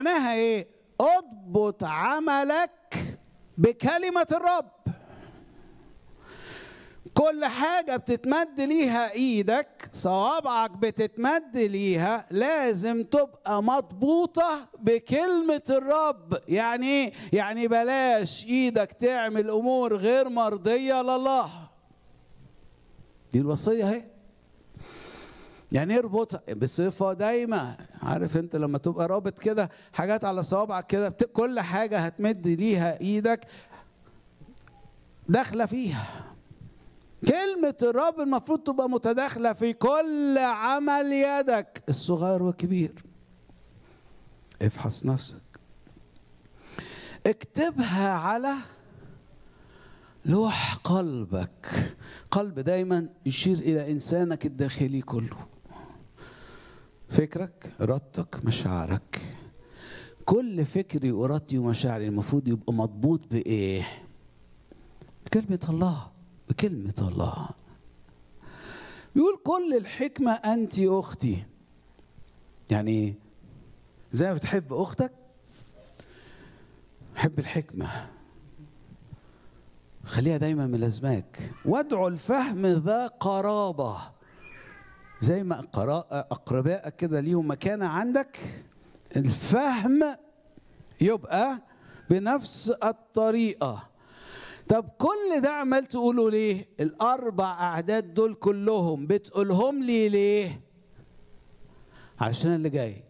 معناها ايه اضبط عملك بكلمة الرب كل حاجة بتتمد ليها ايدك صوابعك بتتمد ليها لازم تبقى مضبوطة بكلمة الرب يعني ايه؟ يعني بلاش ايدك تعمل امور غير مرضية لله دي الوصية اهي يعني اربطها بصفة دايمة عارف انت لما تبقى رابط كده حاجات على صوابعك كده بت... كل حاجة هتمد ليها ايدك داخلة فيها كلمة الرب المفروض تبقى متداخلة في كل عمل يدك الصغير والكبير افحص نفسك اكتبها على لوح قلبك قلب دايما يشير الى انسانك الداخلي كله فكرك ارادتك مشاعرك كل فكري وارادتي ومشاعري المفروض يبقى مضبوط بايه بكلمه الله بكلمه الله بيقول كل الحكمه انت اختي يعني زي ما بتحب اختك حب الحكمه خليها دايما ملازماك وادعو الفهم ذا قرابة زي ما أقربائك كده ليهم مكانة عندك الفهم يبقى بنفس الطريقة طب كل ده عمال تقوله ليه الأربع أعداد دول كلهم بتقولهم لي ليه عشان اللي جاي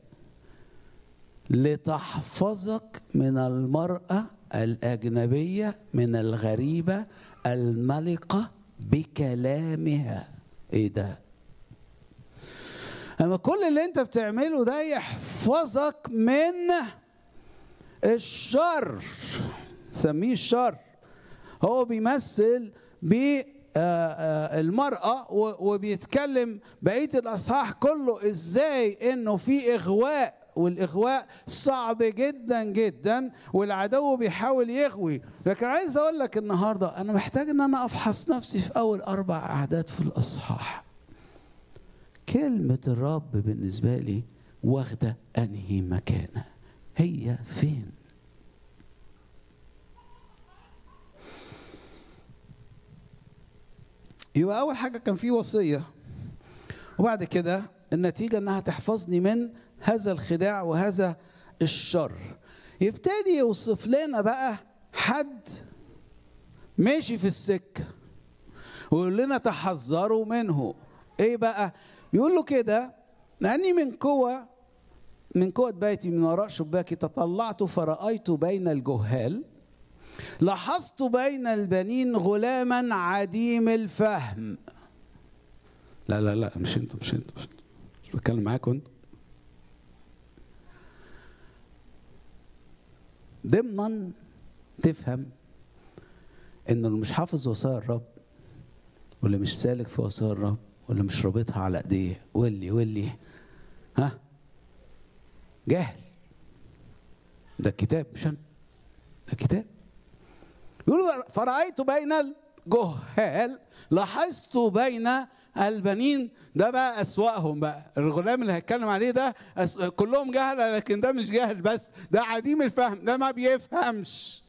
لتحفظك من المرأة الأجنبية من الغريبة الملقة بكلامها إيه ده؟ أما كل اللي أنت بتعمله ده يحفظك من الشر سميه الشر هو بيمثل بالمرأة وبيتكلم بقية الأصحاح كله إزاي إنه في إغواء والاغواء صعب جدا جدا والعدو بيحاول يغوي لكن عايز اقول لك النهارده انا محتاج ان انا افحص نفسي في اول اربع اعداد في الاصحاح كلمه الرب بالنسبه لي واخده انهي مكانه هي فين يبقى اول حاجه كان في وصيه وبعد كده النتيجه انها تحفظني من هذا الخداع وهذا الشر يبتدي يوصف لنا بقى حد ماشي في السكة ويقول لنا تحذروا منه ايه بقى يقول له كده لاني من قوة من قوة بيتي من وراء شباكي تطلعت فرأيت بين الجهال لاحظت بين البنين غلاما عديم الفهم لا لا لا مش انتوا مش انتوا مش انتوا مش بتكلم معاكم انتوا ضمنا تفهم انه اللي مش حافظ وصايا الرب واللي مش سالك في وصايا الرب واللي مش رابطها على ايديه واللي واللي ها جاهل ده الكتاب مش انا ده الكتاب يقول فرأيت بين الجهال لاحظت بين البنين ده بقى أسوأهم بقى الغلام اللي هيتكلم عليه ده أس... كلهم جهلة لكن ده مش جاهل بس ده عديم الفهم ده ما بيفهمش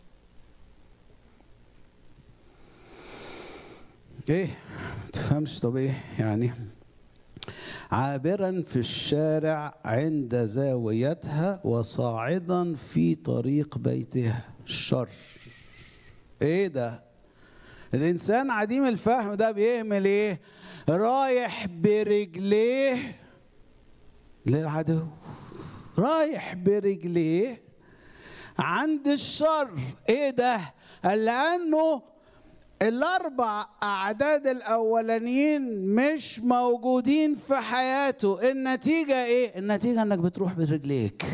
ايه تفهمش طب ايه يعني عابرا في الشارع عند زاويتها وصاعدا في طريق بيتها الشر ايه ده الانسان عديم الفهم ده بيعمل ايه رايح برجليه للعدو رايح برجليه عند الشر ايه ده قال لانه الاربع اعداد الاولانيين مش موجودين في حياته النتيجه ايه النتيجه انك بتروح برجليك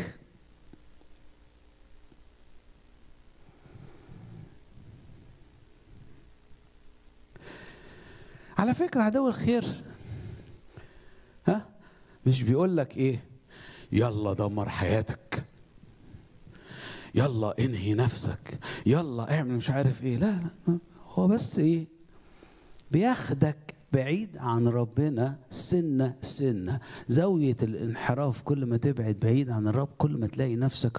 على فكرة عدو الخير ها مش بيقول لك ايه يلا دمر حياتك يلا انهي نفسك يلا اعمل مش عارف ايه لا لا هو بس ايه بياخدك بعيد عن ربنا سنة سنة زاوية الانحراف كل ما تبعد بعيد عن الرب كل ما تلاقي نفسك